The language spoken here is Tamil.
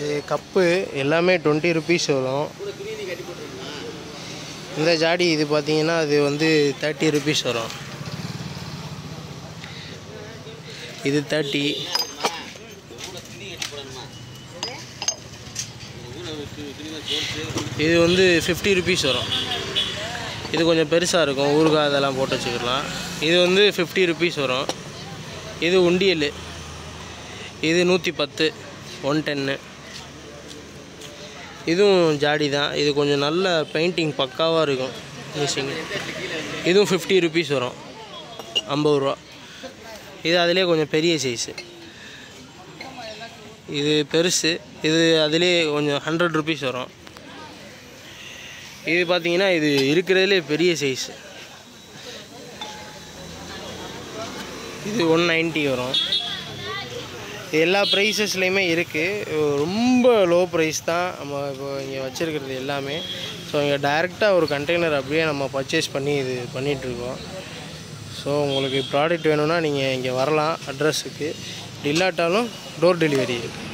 இது கப்பு எல்லாமே டுவெண்ட்டி ருபீஸ் வரும் இந்த ஜாடி இது பார்த்தீங்கன்னா அது வந்து தேர்ட்டி ருபீஸ் வரும் இது தேர்ட்டி இது வந்து ஃபிஃப்டி ருபீஸ் வரும் இது கொஞ்சம் பெருசாக இருக்கும் ஊறுகாய் அதெல்லாம் போட்டு வச்சுக்கலாம் இது வந்து ஃபிஃப்டி ருபீஸ் வரும் இது உண்டியல் இது நூற்றி பத்து ஒன் டென்னு இதுவும் ஜாடி தான் இது கொஞ்சம் நல்ல பெயிண்டிங் பக்காவாக இருக்கும் ஃபினிஷிங் இதுவும் ஃபிஃப்டி ருபீஸ் வரும் ஐம்பது ரூபா இது அதிலே கொஞ்சம் பெரிய சைஸு இது பெருசு இது அதிலே கொஞ்சம் ஹண்ட்ரட் ருபீஸ் வரும் இது பார்த்தீங்கன்னா இது இருக்கிறதுலே பெரிய சைஸு இது ஒன் நைன்ட்டி வரும் இது எல்லா ப்ரைஸஸ்லேயுமே இருக்குது ரொம்ப லோ ப்ரைஸ் தான் நம்ம இப்போ இங்கே வச்சுருக்கிறது எல்லாமே ஸோ இங்கே டைரெக்டாக ஒரு கண்டெய்னர் அப்படியே நம்ம பர்ச்சேஸ் பண்ணி இது பண்ணிகிட்ருக்கோம் ஸோ உங்களுக்கு ப்ராடக்ட் வேணும்னா நீங்கள் இங்கே வரலாம் அட்ரஸுக்கு இல்லாட்டாலும் டோர் டெலிவரி இருக்குது